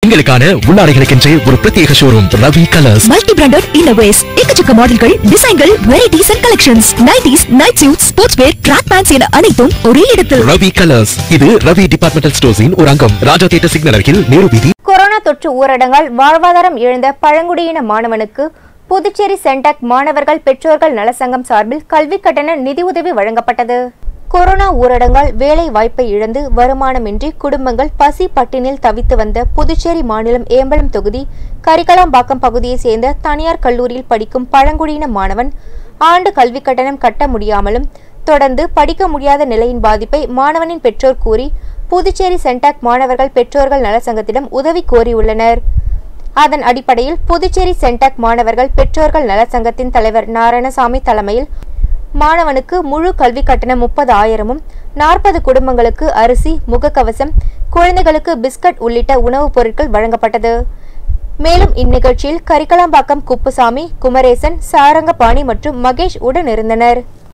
பெண்களுக்கான உள்ளாடைகளுக்கென்றே ஒரு பிரத்யேக showroom Ravi colours multi branded இன்னோவேஸ் எக்கச்சக்க மாடல்கள் டிசைன்கள் varieties and collections nighties night suit sports wear track pants என அனைத்தும் ஒரே இடத்தில் ரவி கலர்ஸ் இது ரவி டிபார்ட்மெண்டல் ஸ்டோர்ஸின் ஒரு அங்கம் ராஜா தியேட்டர் சிக்னல் அருகில் நேரு வீதி கொரோனா தொற்று ஊரடங்கால் வாழ்வாதாரம் இழந்த பழங்குடியின மாணவனுக்கு புதுச்சேரி சென்டாக் மாணவர்கள் பெற்றோர்கள் நலசங்கம் சார்பில் கல்வி கட்டண நிதியுதவி வழங்கப்பட்டது கொரோனா ஊரடங்கால் வேலை வாய்ப்பை இழந்து வருமானமின்றி குடும்பங்கள் பசி பட்டினில் தவித்து வந்த புதுச்சேரி மாநிலம் ஏம்பலம் தொகுதி கரிகலாம்பாக்கம் பகுதியைச் சேர்ந்த தனியார் கல்லூரியில் படிக்கும் பழங்குடியின மாணவன் ஆண்டு கல்வி கட்டணம் கட்ட முடியாமலும் தொடர்ந்து படிக்க முடியாத நிலையின் பாதிப்பை மாணவனின் பெற்றோர் கூறி புதுச்சேரி சென்டாக் மாணவர்கள் பெற்றோர்கள் நலசங்கத்திடம் உதவி கோரியுள்ளனர் அதன் அடிப்படையில் புதுச்சேரி சென்டாக் மாணவர்கள் பெற்றோர்கள் நலசங்கத்தின் தலைவர் நாராயணசாமி தலைமையில் மாணவனுக்கு முழு கல்வி கட்டணம் முப்பது ஆயிரமும் நாற்பது குடும்பங்களுக்கு அரிசி முகக்கவசம் குழந்தைகளுக்கு பிஸ்கட் உள்ளிட்ட உணவுப் பொருட்கள் வழங்கப்பட்டது மேலும் இந்நிகழ்ச்சியில் கரிக்கலாம்பாக்கம் குப்புசாமி குமரேசன் சாரங்கபாணி மற்றும் மகேஷ் உடன் இருந்தனர்